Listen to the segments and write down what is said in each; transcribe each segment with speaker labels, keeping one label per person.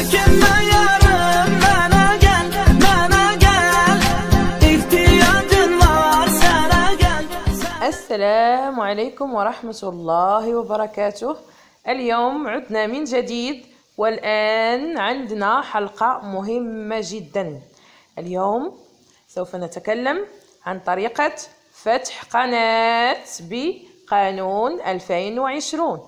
Speaker 1: çekinme yarım Bana gel, bana gel İhtiyacın var sana gel
Speaker 2: السلام عليكم ورحمة الله وبركاته اليوم عدنا من جديد والآن عندنا حلقة مهمة جدا اليوم سوف نتكلم عن طريقة فتح قناة بقانون 2020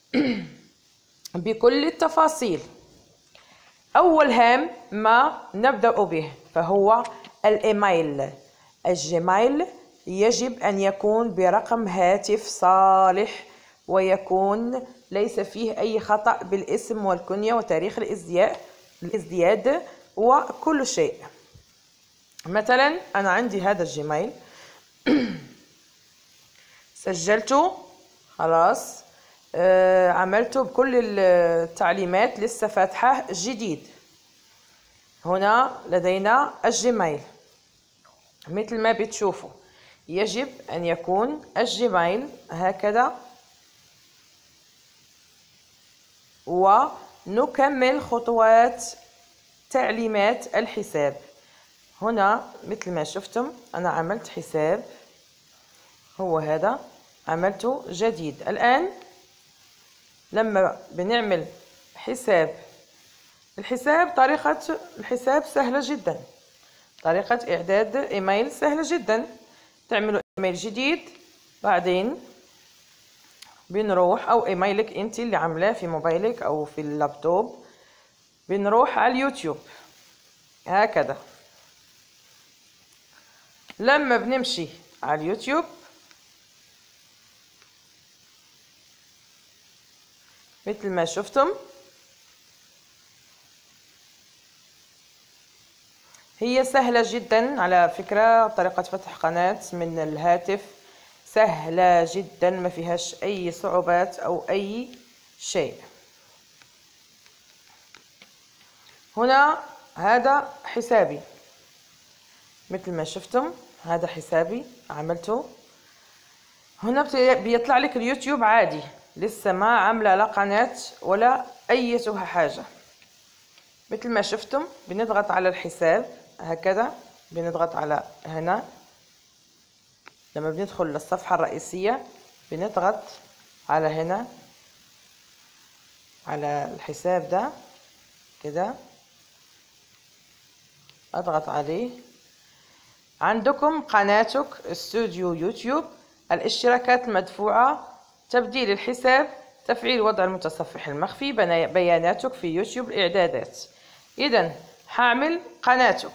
Speaker 2: بكل التفاصيل أول هام ما نبدأ به فهو الإيميل الجيميل يجب أن يكون برقم هاتف صالح ويكون ليس فيه أي خطأ بالاسم والكنية وتاريخ الازدياد الازدياد وكل شيء مثلا أنا عندي هذا الجيميل سجلته خلاص آه، عملته بكل التعليمات لسه فاتحه جديد هنا لدينا الجيميل مثل ما بتشوفوا يجب أن يكون الجيميل هكذا ونكمل خطوات تعليمات الحساب هنا مثل ما شفتم أنا عملت حساب هو هذا عملته جديد الآن لما بنعمل حساب الحساب طريقة الحساب سهلة جدا طريقة إعداد إيميل سهلة جدا تعملوا إيميل جديد بعدين بنروح أو إيميلك أنت اللي عاملاه في موبايلك أو في اللابتوب بنروح على اليوتيوب هكذا لما بنمشي على اليوتيوب مثل ما شفتم هي سهلة جدا على فكرة طريقة فتح قناة من الهاتف سهلة جدا ما فيهاش أي صعوبات أو أي شيء هنا هذا حسابي مثل ما شفتم هذا حسابي عملته هنا بت- بيطلع لك اليوتيوب عادي لسه ما عاملة لا قناة ولا أيتها حاجة مثل ما شفتم بنضغط على الحساب هكذا بنضغط على هنا لما بندخل للصفحة الرئيسية بنضغط على هنا على الحساب ده كده اضغط عليه عندكم قناتك استوديو يوتيوب الاشتراكات المدفوعة تبديل الحساب تفعيل وضع المتصفح المخفي بنا- بياناتك في يوتيوب الإعدادات إذا حاعمل قناتك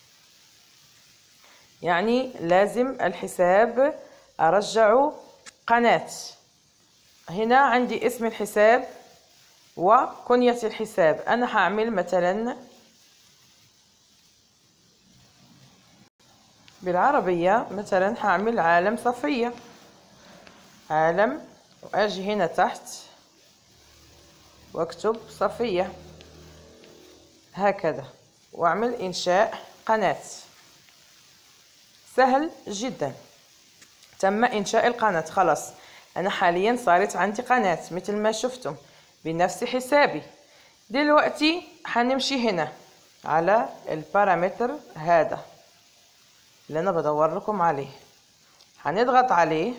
Speaker 2: يعني لازم الحساب أرجع قناة هنا عندي اسم الحساب وكنية الحساب أنا هعمل مثلا بالعربية مثلا هعمل عالم صفية عالم وأجي هنا تحت واكتب صفية هكذا واعمل إنشاء قناة سهل جدا تم إنشاء القناة خلاص أنا حاليا صارت عندي قناة مثل ما شفتم بنفس حسابي دلوقتي حنمشي هنا على البارامتر هذا اللي أنا بدور لكم عليه هنضغط عليه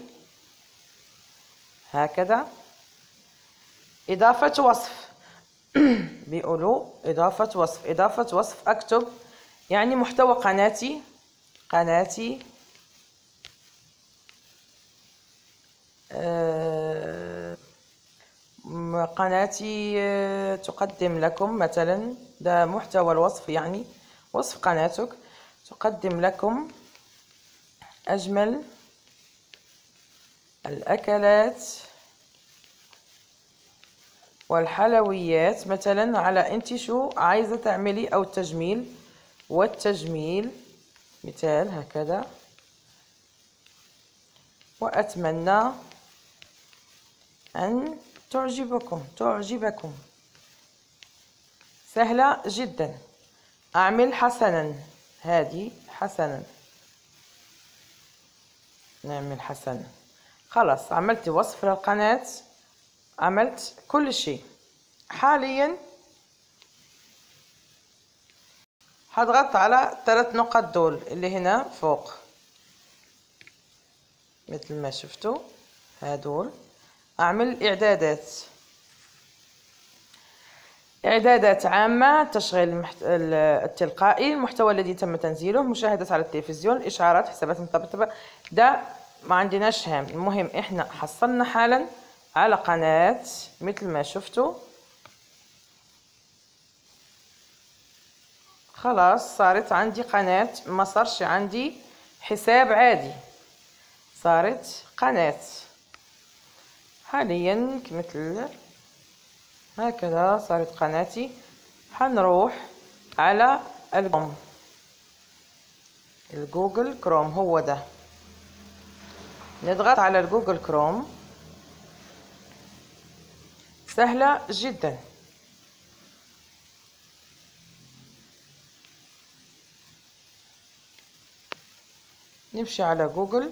Speaker 2: هكذا إضافة وصف بيقولوا إضافة وصف إضافة وصف أكتب يعني محتوى قناتي قناتي آه، م- قناتي آه، تقدم لكم مثلا ده محتوى الوصف يعني وصف قناتك تقدم لكم أجمل الأكلات والحلويات مثلا على انت شو عايزة تعملي أو التجميل والتجميل مثال هكذا وأتمنى أن تعجبكم تعجبكم سهلة جدا أعمل حسنا هذه حسنا نعمل حسنا خلاص عملت وصف للقناة عملت كل شيء حاليا هضغط على ثلاث نقط دول اللي هنا فوق مثل ما شفتوا هادول اعمل اعدادات إعدادات عامة تشغيل المحت... التلقائي المحتوى الذي تم تنزيله مشاهدة على التلفزيون إشعارات حسابات متبتبة ده ما عندناش هام المهم إحنا حصلنا حالا على قناة مثل ما شفتوا خلاص صارت عندي قناة ما صارش عندي حساب عادي صارت قناة حاليا مثل هكذا صارت قناتي حنروح على الكروم الجوجل كروم هو ده نضغط على الجوجل كروم سهلة جدا نمشي على جوجل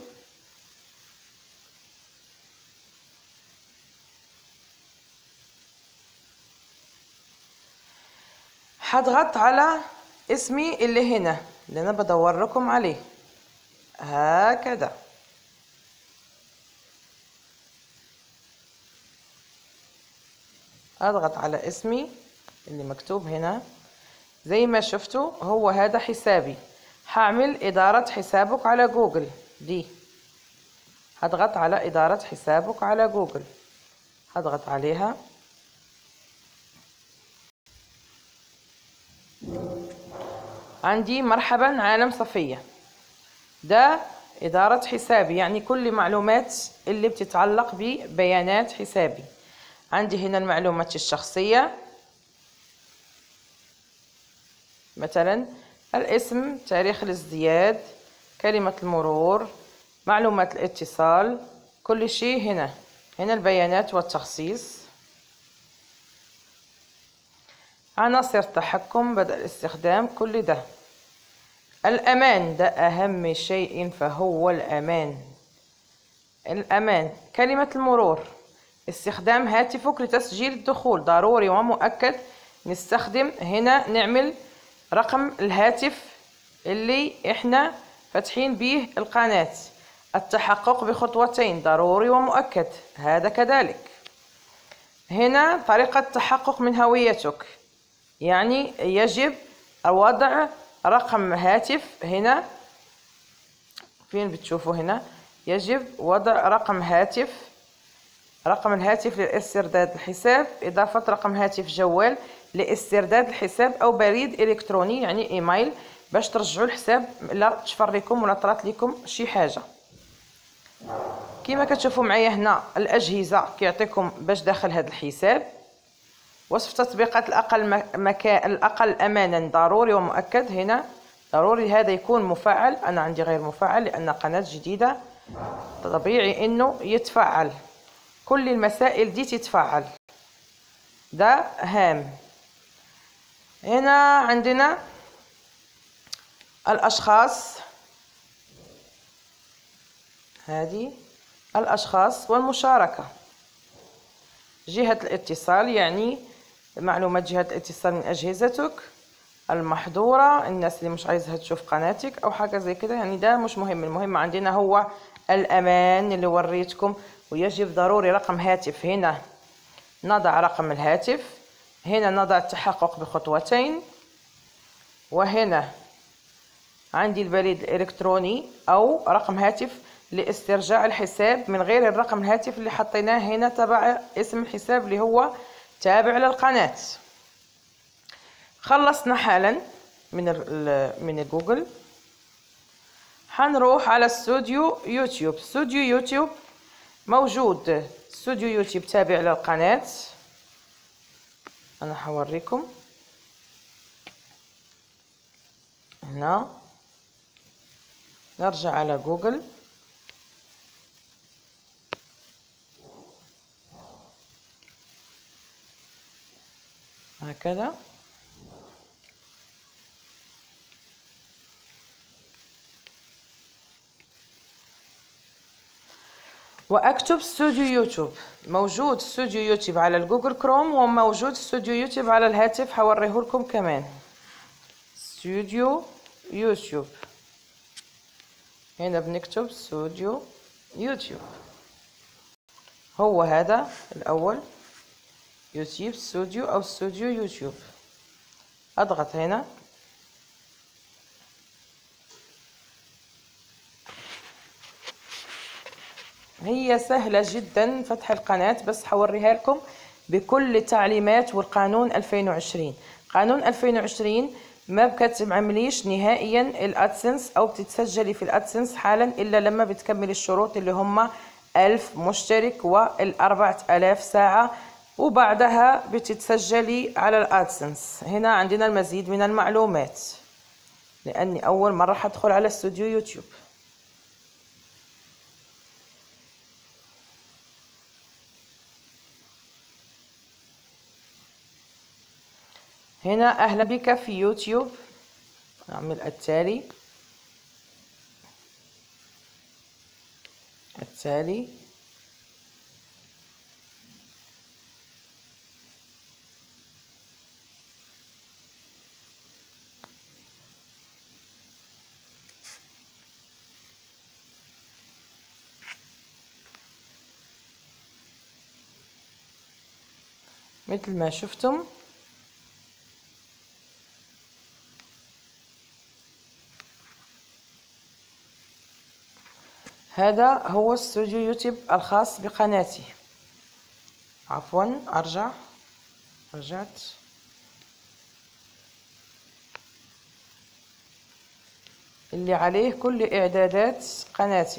Speaker 2: هضغط على اسمي اللي هنا اللي انا بدور لكم عليه هكذا اضغط على اسمي اللي مكتوب هنا زي ما شفتوا هو هذا حسابي هعمل إدارة حسابك على جوجل دي هضغط على إدارة حسابك على جوجل هضغط عليها عندي مرحبا عالم صفية ده إدارة حسابي يعني كل معلومات اللي بتتعلق ببيانات حسابي عندي هنا المعلومات الشخصية مثلا الاسم تاريخ الازدياد كلمة المرور معلومات الاتصال كل شيء هنا هنا البيانات والتخصيص عناصر تحكم بدء الاستخدام كل ده الأمان ده أهم شيء فهو الأمان الأمان كلمة المرور استخدام هاتفك لتسجيل الدخول ضروري ومؤكد نستخدم هنا نعمل رقم الهاتف اللي احنا فاتحين به القناة التحقق بخطوتين ضروري ومؤكد هذا كذلك هنا طريقة التحقق من هويتك يعني يجب وضع رقم هاتف هنا فين بتشوفوا هنا يجب وضع رقم هاتف رقم الهاتف لاسترداد الحساب إضافة رقم هاتف جوال لاسترداد الحساب أو بريد إلكتروني يعني إيميل باش ترجعوا الحساب لا تشفر لكم ولا طرات لكم شي حاجة كما كتشوفوا معايا هنا الأجهزة كيعطيكم باش داخل هذا الحساب وصف تطبيقات الأقل مكان الأقل أمانا ضروري ومؤكد هنا ضروري هذا يكون مفعل أنا عندي غير مفعل لأن قناة جديدة طبيعي إنه يتفعل كل المسائل دي تتفعل ده هام هنا عندنا الأشخاص هذه الأشخاص والمشاركة جهة الاتصال يعني معلومات جهة الاتصال من أجهزتك المحظورة الناس اللي مش عايزها تشوف قناتك أو حاجة زي كده يعني ده مش مهم المهم عندنا هو الأمان اللي وريتكم ويجب ضروري رقم هاتف هنا نضع رقم الهاتف هنا نضع التحقق بخطوتين وهنا عندي البريد الإلكتروني أو رقم هاتف لاسترجاع الحساب من غير الرقم الهاتف اللي حطيناه هنا تبع اسم الحساب اللي هو تابع للقناة خلصنا حالا من من جوجل حنروح على استوديو يوتيوب استوديو يوتيوب موجود استوديو يوتيوب تابع للقناة انا حوريكم هنا نرجع على جوجل هكذا واكتب استوديو يوتيوب موجود استوديو يوتيوب على الجوجل كروم وموجود استوديو يوتيوب على الهاتف حوريه لكم كمان استوديو يوتيوب هنا بنكتب استوديو يوتيوب هو هذا الأول يوتيوب ستوديو أو ستوديو يوتيوب أضغط هنا هي سهلة جدا فتح القناة بس حوريها لكم بكل التعليمات والقانون 2020 قانون 2020 ما بكتعمليش نهائيا الادسنس او بتتسجلي في الادسنس حالا الا لما بتكملي الشروط اللي هم ألف مشترك والأربعة ألاف ساعة وبعدها بتتسجلي على الادسنس هنا عندنا المزيد من المعلومات لاني اول مرة حدخل على استوديو يوتيوب هنا أهلا بك في يوتيوب نعمل التالي التالي مثل ما شفتم هذا هو استوديو يوتيوب الخاص بقناتي عفوا ارجع رجعت اللي عليه كل اعدادات قناتي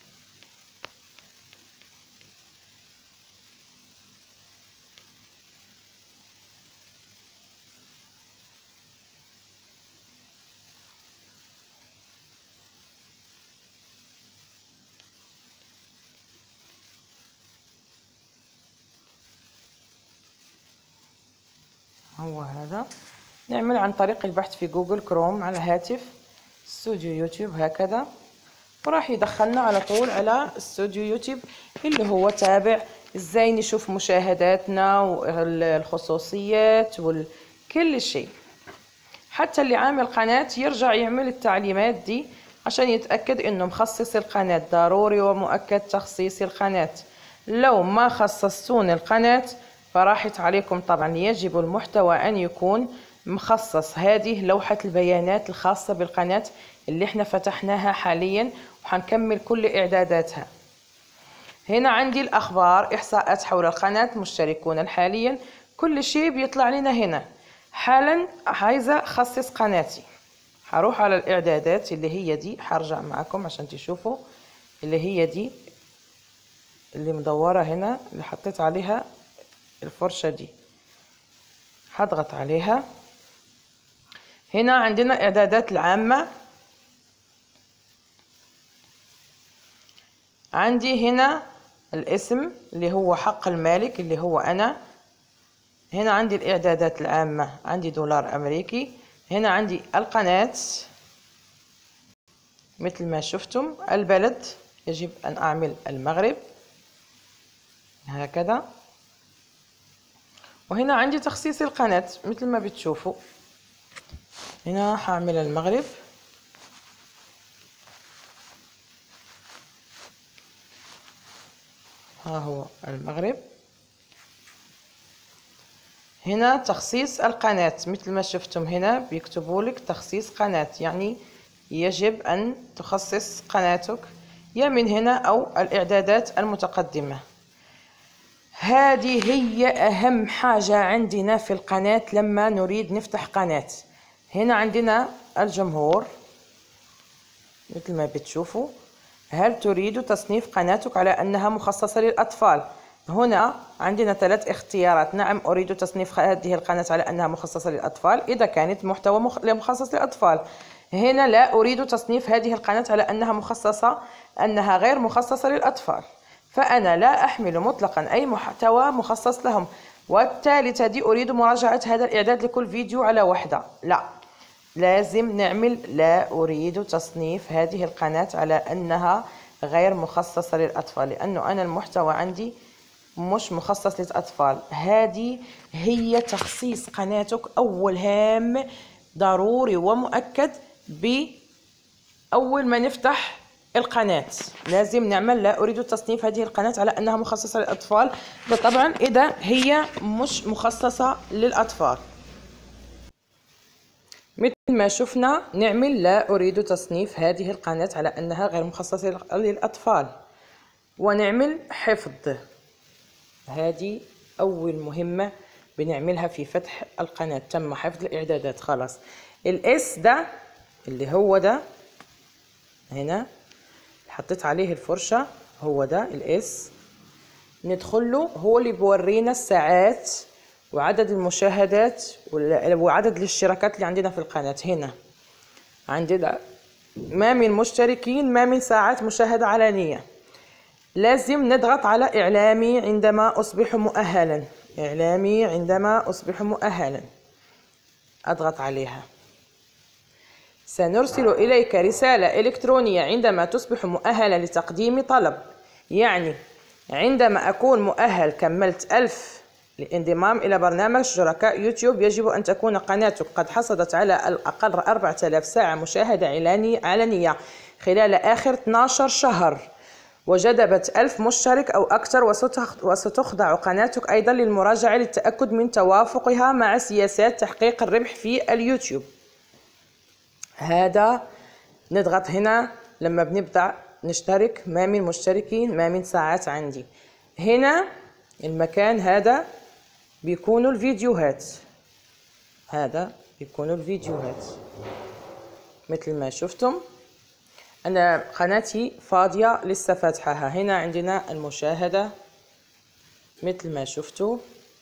Speaker 2: هو هذا نعمل عن طريق البحث في جوجل كروم على الهاتف استوديو يوتيوب هكذا وراح يدخلنا على طول على استوديو يوتيوب اللي هو تابع ازاي نشوف مشاهداتنا والخصوصيات وكل شيء حتى اللي عامل قناة يرجع يعمل التعليمات دي عشان يتأكد انه مخصص القناة ضروري ومؤكد تخصيص القناة لو ما خصصتون القناة فراحت عليكم طبعا يجب المحتوى أن يكون مخصص هذه لوحة البيانات الخاصة بالقناة اللي احنا فتحناها حاليا وحنكمل كل إعداداتها هنا عندي الأخبار إحصاءات حول القناة مشتركون حاليا كل شيء بيطلع لنا هنا حالا عايزة أخصص قناتي هروح على الإعدادات اللي هي دي هرجع معكم عشان تشوفوا اللي هي دي اللي مدورة هنا اللي حطيت عليها الفرشة دي هضغط عليها هنا عندنا إعدادات العامة عندي هنا الاسم اللي هو حق المالك اللي هو أنا هنا عندي الإعدادات العامة عندي دولار أمريكي هنا عندي القناة مثل ما شفتم البلد يجب أن أعمل المغرب هكذا وهنا عندي تخصيص القناة مثل ما بتشوفوا هنا هعمل المغرب ها هو المغرب هنا تخصيص القناة مثل ما شفتم هنا بيكتبوا لك تخصيص قناة يعني يجب أن تخصص قناتك يا من هنا أو الإعدادات المتقدمة هذه هي أهم حاجة عندنا في القناة لما نريد نفتح قناة هنا عندنا الجمهور مثل ما بتشوفوا هل تريد تصنيف قناتك على أنها مخصصة للأطفال هنا عندنا ثلاث اختيارات نعم أريد تصنيف هذه القناة على أنها مخصصة للأطفال إذا كانت محتوى مخصص للأطفال هنا لا أريد تصنيف هذه القناة على أنها مخصصة أنها غير مخصصة للأطفال فأنا لا أحمل مطلقا أي محتوى مخصص لهم والثالثة دي أريد مراجعة هذا الإعداد لكل فيديو على وحدة لا لازم نعمل لا أريد تصنيف هذه القناة على أنها غير مخصصة للأطفال لأنه أنا المحتوى عندي مش مخصص للأطفال هذه هي تخصيص قناتك أول هام ضروري ومؤكد بأول ما نفتح القناة لازم نعمل لا أريد تصنيف هذه القناة على أنها مخصصة للأطفال ده طبعا إذا هي مش مخصصة للأطفال مثل ما شفنا نعمل لا أريد تصنيف هذه القناة على أنها غير مخصصة للأطفال ونعمل حفظ هذه أول مهمة بنعملها في فتح القناة تم حفظ الإعدادات خلاص الاس ده اللي هو ده هنا حطيت عليه الفرشة هو ده الاس ندخل له هو اللي بورينا الساعات وعدد المشاهدات وعدد الاشتراكات اللي عندنا في القناة هنا عندنا ما من مشتركين ما من ساعات مشاهدة علنية لازم نضغط على إعلامي عندما أصبح مؤهلا إعلامي عندما أصبح مؤهلا أضغط عليها سنرسل إليك رسالة إلكترونية عندما تصبح مؤهلا لتقديم طلب يعني عندما أكون مؤهل كملت ألف للانضمام إلى برنامج شركاء يوتيوب يجب أن تكون قناتك قد حصلت على الأقل 4000 ساعة مشاهدة علنية خلال آخر 12 شهر وجذبت ألف مشترك أو أكثر وستخضع قناتك أيضا للمراجعة للتأكد من توافقها مع سياسات تحقيق الربح في اليوتيوب هذا نضغط هنا لما بنبدأ نشترك ما من مشتركين ما من ساعات عندي هنا المكان هذا بيكونوا الفيديوهات هذا بيكونوا الفيديوهات مثل ما شفتم أنا قناتي فاضية لسه فاتحاها هنا عندنا المشاهدة مثل ما شفتوا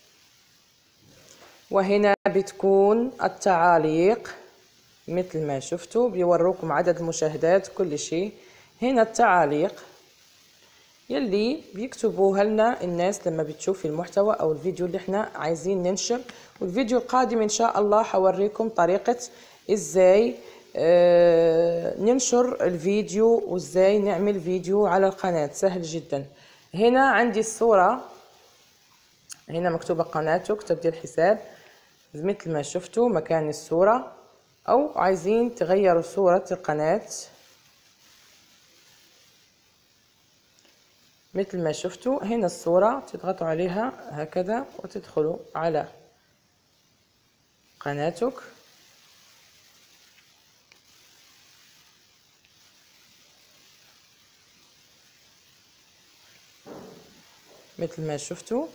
Speaker 2: وهنا بتكون التعاليق مثل ما شفتوا بيوروكم عدد المشاهدات كل شيء هنا التعاليق يلي بيكتبوها لنا الناس لما بتشوف المحتوى او الفيديو اللي احنا عايزين ننشر والفيديو القادم ان شاء الله حوريكم طريقة ازاي آه ننشر الفيديو وازاي نعمل فيديو على القناة سهل جدا هنا عندي الصورة هنا مكتوبة قناتك تبديل حساب مثل ما شفتوا مكان الصورة او عايزين تغيروا صورة القناة مثل ما شفتوا هنا الصورة تضغطوا عليها هكذا وتدخلوا على قناتك مثل ما شفتوا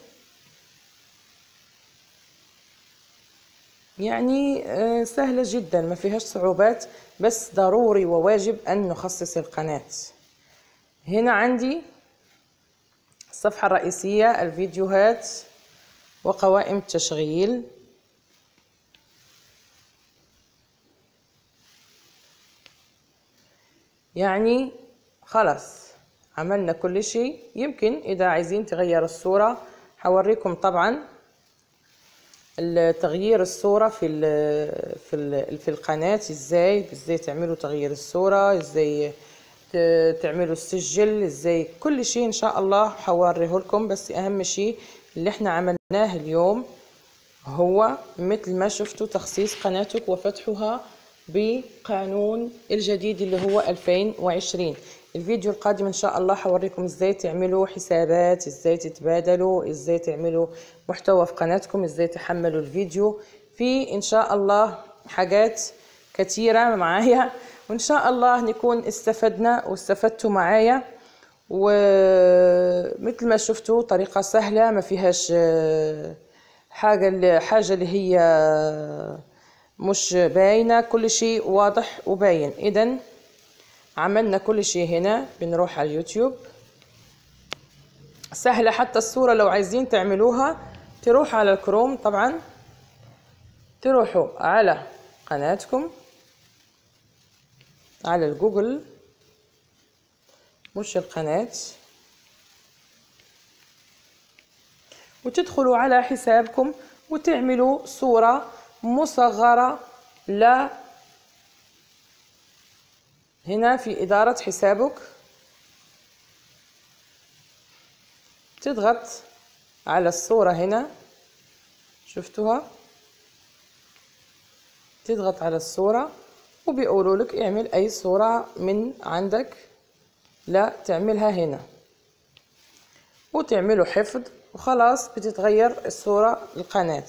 Speaker 2: يعني آه، سهلة جدا ما فيهاش صعوبات بس ضروري وواجب أن نخصص القناة هنا عندي الصفحة الرئيسية الفيديوهات وقوائم التشغيل يعني خلاص عملنا كل شيء يمكن إذا عايزين تغير الصورة حوريكم طبعا تغيير الصورة في ال في ال في القناة ازاي ازاي تعملوا تغيير الصورة ازاي تعملوا السجل ازاي كل شيء ان شاء الله حوريه لكم بس اهم شيء اللي احنا عملناه اليوم هو مثل ما شفتوا تخصيص قناتك وفتحها بقانون الجديد اللي هو 2020 الفيديو القادم ان شاء الله حوريكم ازاي تعملوا حسابات ازاي تتبادلوا ازاي تعملوا محتوى في قناتكم ازاي تحملوا الفيديو في ان شاء الله حاجات كثيرة معايا وان شاء الله نكون استفدنا واستفدتوا معايا ومثل ما شفتوا طريقة سهلة ما فيهاش حاجة حاجة اللي هي مش باينة كل شيء واضح وباين اذا عملنا كل شيء هنا بنروح على اليوتيوب سهلة حتى الصورة لو عايزين تعملوها تروح على الكروم طبعا تروحوا على قناتكم على الجوجل مش القناة وتدخلوا على حسابكم وتعملوا صورة مصغرة لا هنا في إدارة حسابك تضغط على الصورة هنا شفتوها تضغط على الصورة وبيقولوا لك اعمل اي صورة من عندك لا تعملها هنا وتعملوا حفظ وخلاص بتتغير الصورة القناة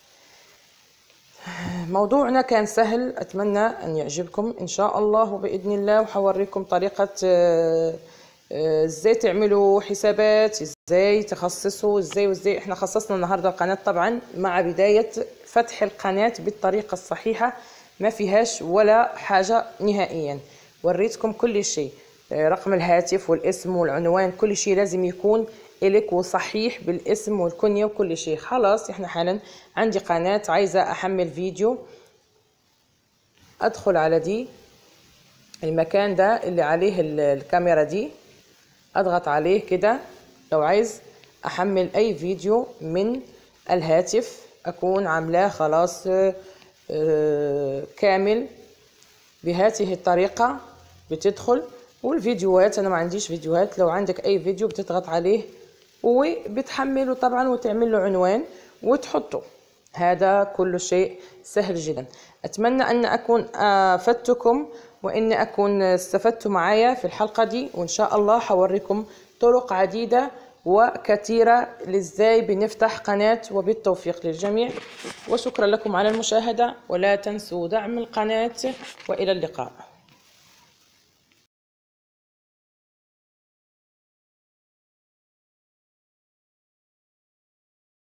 Speaker 2: موضوعنا كان سهل أتمنى أن يعجبكم إن شاء الله وبإذن الله وحوريكم طريقة آه، آه، ازاي تعملوا حسابات ازاي تخصصوا ازاي وازاي احنا خصصنا النهارده القناه طبعا مع بدايه فتح القناه بالطريقه الصحيحه ما فيهاش ولا حاجه نهائيا وريتكم كل شيء آه، رقم الهاتف والاسم والعنوان كل شيء لازم يكون إلك وصحيح بالاسم والكنية وكل شيء خلاص احنا حالا عندي قناة عايزة أحمل فيديو أدخل على دي المكان ده اللي عليه ال- الكاميرا دي اضغط عليه كده لو عايز احمل اي فيديو من الهاتف اكون عاملاه خلاص آه، آه، كامل بهذه الطريقة بتدخل والفيديوهات انا ما عنديش فيديوهات لو عندك اي فيديو بتضغط عليه وبتحمله طبعا وتعمل له عنوان وتحطه هذا كل شيء سهل جدا اتمنى ان اكون افدتكم وان اكون استفدتوا معايا في الحلقه دي وان شاء الله حوريكم طرق عديده وكثيره لازاي بنفتح قناه وبالتوفيق للجميع وشكرا لكم على المشاهده ولا تنسوا دعم القناه والى اللقاء